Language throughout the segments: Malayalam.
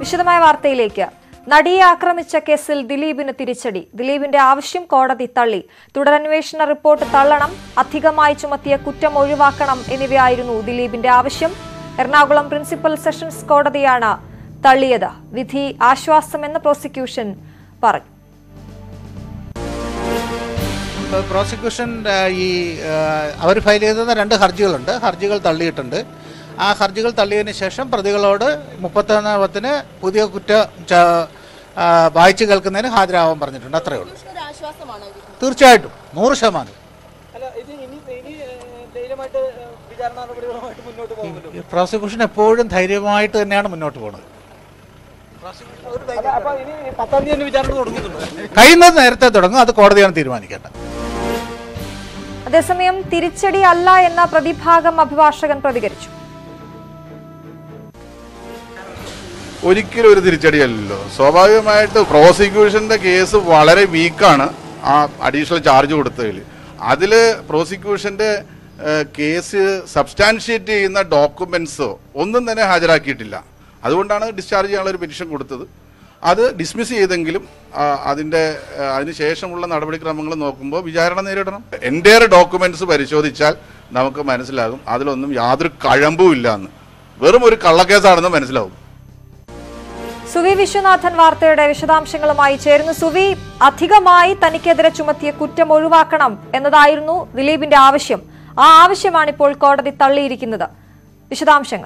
വിശദമായ വാർത്തയിലേക്ക് നടിയെ ആക്രമിച്ച കേസിൽ ദിലീപിന് തിരിച്ചടി ദിലീപിന്റെ ആവശ്യം കോടതി തള്ളി തുടരന്വേഷണ റിപ്പോർട്ട് തള്ളണം അധികമായി ചുമത്തിയ കുറ്റം ഒഴിവാക്കണം എന്നിവയായിരുന്നു ദിലീപിന്റെ ആവശ്യം എറണാകുളം പ്രിൻസിപ്പൽ സെഷൻസ് കോടതിയാണ് തള്ളിയത് വിധി ആശ്വാസമെന്ന് പ്രോസിക്യൂഷൻ പറഞ്ഞു പ്രോസിക്യൂഷൻ ആ, ഈ അവർ ഫയൽ ചെയ്ത രണ്ട് ഹർജികളുണ്ട് ഹർജികൾ തള്ളിയിട്ടുണ്ട് ആ ഹർജികൾ തള്ളിയതിന് ശേഷം പ്രതികളോട് മുപ്പത്തൊന്ന് പത്തിന് പുതിയ കുറ്റ ച- ആ, വായിച്ചു കേൾക്കുന്നതിന് ഹാജരാവാൻ പറഞ്ഞിട്ടുണ്ട് അത്രയേ ഉള്ളൂ തീർച്ചയായിട്ടും നൂറ് ശതമാനം അല്ല ഇത് ഇനി ഇനി ഏഹ്, ധൈര്യമായിട്ട് ഏഹ്, വിചാരണ നടപടികളുമായിട്ട് മുന്നോട്ട് പോകുമല്ലോ ഈ പ്രോസിക്യൂഷൻ എപ്പോഴും ധൈര്യമായിട്ട് തന്നെയാണ് മുന്നോട്ട് പോകുന്നത് അല്ല, അപ്പൊ ഇനി പത്താം തീയതി തന്നെ വിചാരണ തുടങ്ങുന്നുണ്ട് കഴിയുന്നത് നേരത്തെ തുടങ്ങും അത് കോടതിയാണ് തീരുമാനിക്കേണ്ടത് അതേസമയം തിരിച്ചടി അല്ല എന്ന പ്രതിഭാഗം അഭിഭാഷകൻ പ്രതികരിച്ചു ഒരിക്കലും ഒരു തിരിച്ചടിയല്ലല്ലോ സ്വാഭാവികമായിട്ട് പ്രോസിക്യൂഷന്റെ കേസ് വളരെ വീക്കാണ് ആ അഡീഷണൽ ചാർജ് കൊടുത്തതിൽ അതിൽ പ്രോസിക്യൂഷന്റെ ഏഹ്, കേസ് സബ്സ്റ്റാൻഷിയേറ്റ് ചെയ്യുന്ന ഡോക്യുമെന്റ്സോ ഒന്നും തന്നെ ഹാജരാക്കിയിട്ടില്ല അതുകൊണ്ടാണ് ഡിസ്ചാർജ് ചെയ്യാനുള്ള ഒരു പെറ്റീഷൻ കൊടുത്തത് അത് ഡിസ്മിസ് ചെയ്തെങ്കിലും ആ, അതിന്റെ ആ, അതിനുശേഷമുള്ള നടപടിക്രമങ്ങൾ നോക്കുമ്പോൾ വിചാരണ നേരിടണം എൻ്റെ ഡോക്യുമെന്റ്സ് പരിശോധിച്ചാൽ നമുക്ക് മനസ്സിലാകും അതിലൊന്നും യാതൊരു കഴമ്പും ഇല്ല എന്ന് വെറും ഒരു കള്ളക്കേസാണെന്ന് മനസ്സിലാവും സുവി വിശ്വനാഥൻ വാർത്തയുടെ വിശദാംശങ്ങളുമായി ചേരുന്നു സുവി അധികമായി തനിക്കെതിരെ ചുമത്തിയ കുറ്റം ഒഴിവാക്കണം എന്നതായിരുന്നു ദിലീപിന്റെ ആവശ്യം ആ ആവശ്യമാണ് ഇപ്പോൾ കോടതി തള്ളിയിരിക്കുന്നത് വിശദാംശങ്ങൾ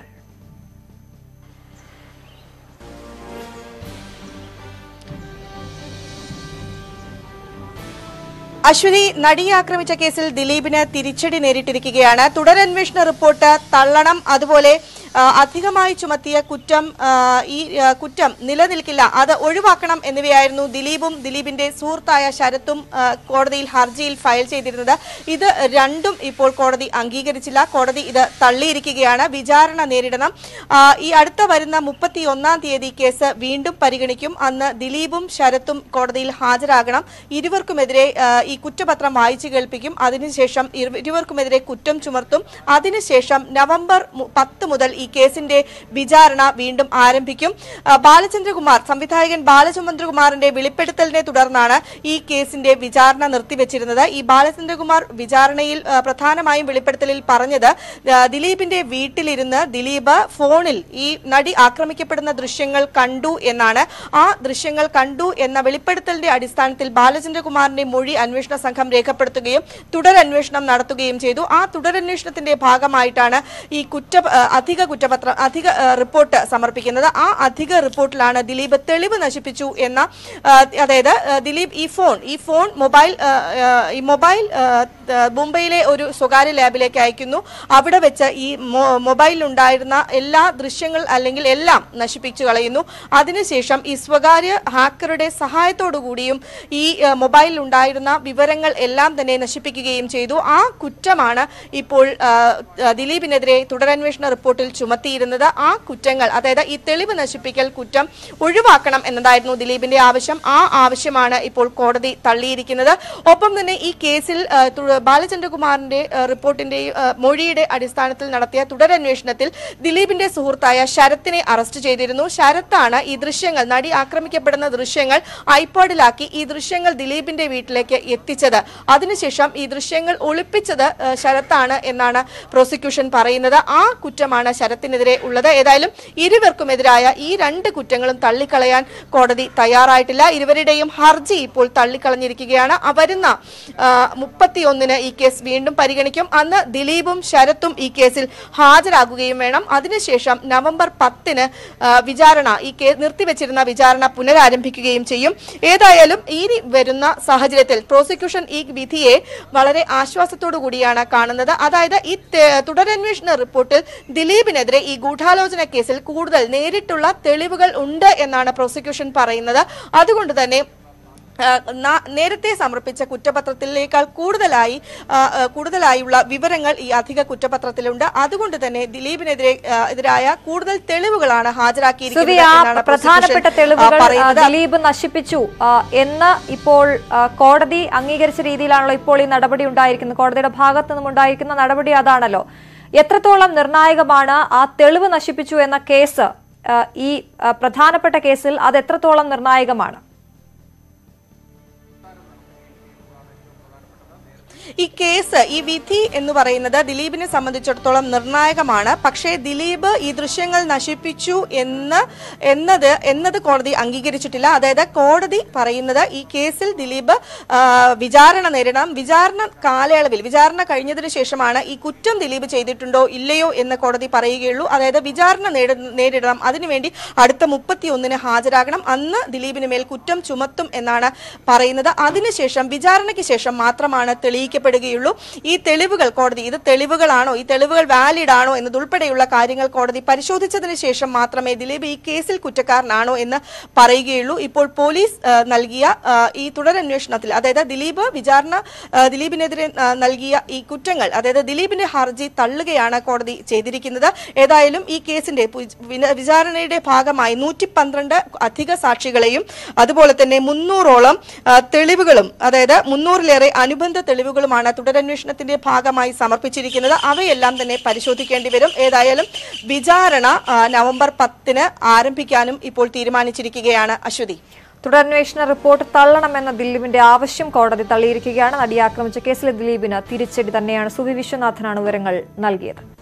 അശ്വതി നടിയെ ആക്രമിച്ച കേസിൽ ദിലീപിന് തിരിച്ചടി നേരിട്ടിരിക്കുകയാണ് തുടരന്വേഷണ റിപ്പോർട്ട് തള്ളണം അതുപോലെ ആ, അധികമായി ചുമത്തിയ കുറ്റം ആ, ഈ ആ, കുറ്റം നിലനിൽക്കില്ല അത് ഒഴിവാക്കണം എന്നിവയായിരുന്നു ദിലീപും ദിലീപിന്റെ സുഹൃത്തായ ശരത്തും ആ, കോടതിയിൽ ഹർജിയിൽ ഫയൽ ചെയ്തിരുന്നത് ഇത് രണ്ടും ഇപ്പോൾ കോടതി അംഗീകരിച്ചില്ല കോടതി ഇത് തള്ളിയിരിക്കുകയാണ് വിചാരണ നേരിടണം ആ, ഈ അടുത്ത വരുന്ന മുപ്പത്തി ഒന്നാം തീയതി കേസ് വീണ്ടും പരിഗണിക്കും അന്ന് ദിലീപും ശരത്തും കോടതിയിൽ ഹാജരാകണം ഇരുവർക്കുമെതിരെ ആ, ഈ കുറ്റപത്രം വായിച്ചു കേൾപ്പിക്കും അതിനുശേഷം ഇരു- ഇരുവർക്കുമെതിരെ കുറ്റം ചുമർത്തും അതിനുശേഷം നവംബർ മു- പത്ത് മുതൽ ഈ കേസിന്റെ വിചാരണ വീണ്ടും ആരംഭിക്കും ആ, ബാലചന്ദ്രകുമാർ സംവിധായകൻ ബാലചന്ദ്രകുമാറിന്റെ വെളിപ്പെടുത്തലിനെ തുടർന്നാണ് ഈ കേസിന്റെ വിചാരണ നിർത്തിവെച്ചിരുന്നത് ഈ ബാലചന്ദ്രകുമാർ വിചാരണയിൽ ആ, പ്രധാനമായും വെളിപ്പെടുത്തലിൽ പറഞ്ഞത് ആ, ദിലീപിന്റെ വീട്ടിലിരുന്ന് ദിലീപ് ഫോണിൽ ഈ നടി ആക്രമിക്കപ്പെടുന്ന ദൃശ്യങ്ങൾ കണ്ടു എന്നാണ് ആ ദൃശ്യങ്ങൾ കണ്ടു എന്ന വെളിപ്പെടുത്തലിന്റെ അടിസ്ഥാനത്തിൽ ബാലചന്ദ്രകുമാറിന്റെ മൊഴി അന്വേഷണ സംഘം രേഖപ്പെടുത്തുകയും തുടരന്വേഷണം നടത്തുകയും ചെയ്തു ആ തുടരന്വേഷണത്തിന്റെ ഭാഗമായിട്ടാണ് ഈ കുറ്റ ആ, അധിക കുറ്റപത്രം അധിക ആ, റിപ്പോർട്ട് സമർപ്പിക്കുന്നത് ആ അധിക റിപ്പോർട്ടിലാണ് ദിലീപ് തെളിവ് നശിപ്പിച്ചു എന്ന ആ, അതായത് ആ, ദിലീപ് ഈ ഫോൺ ഈ ഫോൺ മൊബൈൽ ആ, ആ, ഈ മൊബൈൽ ആ, ആ, മുംബൈയിലെ ഒരു സ്വകാര്യ ലാബിലേക്ക് അയക്കുന്നു അവിടെ വെച്ച് ഈ മൊ- മൊബൈലിലുണ്ടായിരുന്ന എല്ലാ ദൃശ്യങ്ങൾ അല്ലെങ്കിൽ എല്ലാം നശിപ്പിച്ചു കളയുന്നു അതിനുശേഷം ഈ സ്വകാര്യ ഹാക്കറുടെ സഹായത്തോടു കൂടിയും ഈ ആ, മൊബൈലിൽ ഉണ്ടായിരുന്ന വിവരങ്ങൾ എല്ലാം തന്നെ നശിപ്പിക്കുകയും ചെയ്തു ആ കുറ്റമാണ് ഇപ്പോൾ ആ, ആ, ദിലീപിനെതിരെ തുടരന്വേഷണ റിപ്പോർട്ടിൽ ചുമത്തിയിരുന്നത് ആ കുറ്റങ്ങൾ അതായത് ഈ തെളിവ് നശിപ്പിക്കൽ കുറ്റം ഒഴിവാക്കണം എന്നതായിരുന്നു ദിലീപിന്റെ ആവശ്യം ആ ആവശ്യമാണ് ഇപ്പോൾ കോടതി തള്ളിയിരിക്കുന്നത് ഒപ്പം തന്നെ ഈ കേസിൽ ആ, തു- ബാലചന്ദ്രകുമാറിന്റെ ആ, റിപ്പോർട്ടിന്റെ ആ, മൊഴിയുടെ അടിസ്ഥാനത്തിൽ നടത്തിയ തുടരന്വേഷണത്തിൽ ദിലീപിന്റെ സുഹൃത്തായ ശരത്തിനെ അറസ്റ്റ് ചെയ്തിരുന്നു ശരത്താണ് ഈ ദൃശ്യങ്ങൾ നടി ആക്രമിക്കപ്പെടുന്ന ദൃശ്യങ്ങൾ ഐപോഡിലാക്കി ഈ ദൃശ്യങ്ങൾ ദിലീപിന്റെ വീട്ടിലേക്ക് എത്തിച്ചത് അതിനുശേഷം ഈ ദൃശ്യങ്ങൾ ഒളിപ്പിച്ചത് ആ, ശരത്താണ് എന്നാണ് പ്രോസിക്യൂഷൻ പറയുന്നത് ആ കുറ്റമാണ് ശരത്തിനെതിരെ ഉള്ളത് ഏതായാലും ഇരുവർക്കുമെതിരായ ഈ രണ്ട് കുറ്റങ്ങളും തള്ളിക്കളയാൻ കോടതി തയ്യാറായിട്ടില്ല ഇരുവരുടെയും ഹർജി ഇപ്പോൾ തള്ളിക്കളഞ്ഞിരിക്കുകയാണ് ആ വരുന്ന മുപ്പത്തിയൊന്നിന് ഈ കേസ് വീണ്ടും പരിഗണിക്കും അന്ന് ദിലീപും ശരത്തും ഈ കേസിൽ ഹാജരാകുകയും വേണം അതിനുശേഷം നവംബർ പത്തിന് ആ, വിചാരണ ഈ കേസ് നിർത്തിവെച്ചിരുന്ന വിചാരണ പുനരാരംഭിക്കുകയും ചെയ്യും ഏതായാലും ഈ വരുന്ന സാഹചര്യത്തിൽ പ്രോസിക്യൂഷൻ ഈ വിധിയെ വളരെ ആശ്വാസത്തോടു കൂടിയാണ് കാണുന്നത് അതായത് ഈ തെ- തുടരന്വേഷണ റിപ്പോർട്ടിൽ ദിലീപിനെതിരെ ഈ ഗൂഢാലോചന കേസിൽ കൂടുതൽ നേരിട്ടുള്ള തെളിവുകൾ ഉണ്ട് എന്നാണ് പ്രോസിക്യൂഷൻ പറയുന്നത് അതുകൊണ്ട് തന്നെ ആ, ന- നേരത്തെ സമർപ്പിച്ച കുറ്റപത്രത്തിലേക്കാൾ കൂടുതലായി ആ, ആ, കൂടുതലായുള്ള വിവരങ്ങൾ ഈ അധിക കുറ്റപത്രത്തിലുണ്ട് അതുകൊണ്ട് തന്നെ ദിലീപിനെതിരെ ആ, എതിരായ കൂടുതൽ തെളിവുകളാണ് സുവി ഹാജരാക്കിയിരിക്കുന്നത് ആ എന്നാണ് പ്രധാനപ്പെട്ട പ്രോസിക്യൂഷൻ, ആ, തെളിവുകൾ ആ, പറയുന്നത് ദിലീപ് നശിപ്പിച്ചു ആ, എന്ന് ഇപ്പോൾ ആ, കോടതി അംഗീകരിച്ച രീതിയിലാണല്ലോ ഇപ്പോൾ ഈ നടപടി ഉണ്ടായിരിക്കുന്നത് കോടതിയുടെ ഭാഗത്തു നിന്നും ഉണ്ടായിരിക്കുന്ന നടപടി അതാണല്ലോ എത്രത്തോളം നിർണായകമാണ് ആ തെളിവ് നശിപ്പിച്ചു എന്ന കേസ് ആ, ഈ ആ, പ്രധാനപ്പെട്ട കേസിൽ അത് എത്രത്തോളം നിർണായകമാണ് ഈ കേസ് ഈ വിധി എന്ന് പറയുന്നത് ദിലീപിനെ സംബന്ധിച്ചിടത്തോളം നിർണായകമാണ് പക്ഷേ ദിലീപ് ഈ ദൃശ്യങ്ങൾ നശിപ്പിച്ചു എന്ന് എന്നത് എന്നത് കോടതി അംഗീകരിച്ചിട്ടില്ല അതായത് കോടതി പറയുന്നത് ഈ കേസിൽ ദിലീപ് ആ, വിചാരണ നേരിടണം വിചാരണ കാലയളവിൽ വിചാരണ കഴിഞ്ഞതിന് ശേഷമാണ് ഈ കുറ്റം ദിലീപ് ചെയ്തിട്ടുണ്ടോ ഇല്ലയോ എന്ന് കോടതി പറയുകയുള്ളൂ അതായത് വിചാരണ നേട- നേരിടണം അതിനുവേണ്ടി അടുത്ത മുപ്പത്തി ഒന്നിന് ഹാജരാകണം അന്ന് ദിലീപിന് മേൽ കുറ്റം ചുമത്തും എന്നാണ് പറയുന്നത് അതിനുശേഷം വിചാരണയ്ക്ക് ശേഷം മാത്രമാണ് തെളിയിക്കപ്പെടുകയുള്ളൂ ഈ തെളിവുകൾ കോടതി ഇത് തെളിവുകളാണോ ഈ തെളിവുകൾ വാലിഡ് ആണോ എന്നതുൾപ്പെടെയുള്ള കാര്യങ്ങൾ കോടതി പരിശോധിച്ചതിന് ശേഷം മാത്രമേ ദിലീപ് ഈ കേസിൽ കുറ്റക്കാരനാണോ എന്ന് പറയുകയുള്ളൂ ഇപ്പോൾ പോലീസ് ആ, നൽകിയ ആ, ഈ തുടരന്വേഷണത്തിൽ അതായത് ദിലീപ് വിചാരണ ആ, ദിലീപിനെതിരെ ആ, നൽകിയ ഈ കുറ്റങ്ങൾ അതായത് ദിലീപിന്റെ ഹർജി തള്ളുകയാണ് കോടതി ചെയ്തിരിക്കുന്നത് ഏതായാലും ഈ കേസിന്റെ പു- വിന- വിചാരണയുടെ ഭാഗമായി നൂറ്റി പന്ത്രണ്ട് അധിക സാക്ഷികളെയും അതുപോലെ തന്നെ മുന്നൂറോളം ആ, തെളിവുകളും അതായത് മുന്നൂറിലേറെ അനുബന്ധ തെളിവുകളുമാണ് തുടരന്വേഷണത്തിന്റെ ഭാഗമായി സമർപ്പിച്ചിരിക്കുന്നത് അവയെല്ലാം തന്നെ പരിശോധിക്കേണ്ടി വരും ഏതായാലും വിചാരണ ആ, നവംബർ പത്തിന് ആരംഭിക്കാനും ഇപ്പോൾ തീരുമാനിച്ചിരിക്കുകയാണ് അശ്വതി തുടരന്വേഷണ റിപ്പോർട്ട് തള്ളണമെന്ന ദിലീപിന്റെ ആവശ്യം കോടതി തള്ളിയിരിക്കുകയാണ് നടിയെ ആക്രമിച്ച കേസിലെ ദിലീപിന് തിരിച്ചടി തന്നെയാണ് സുവി വിശ്വനാഥനാണ് വിവരങ്ങൾ നൽകിയത്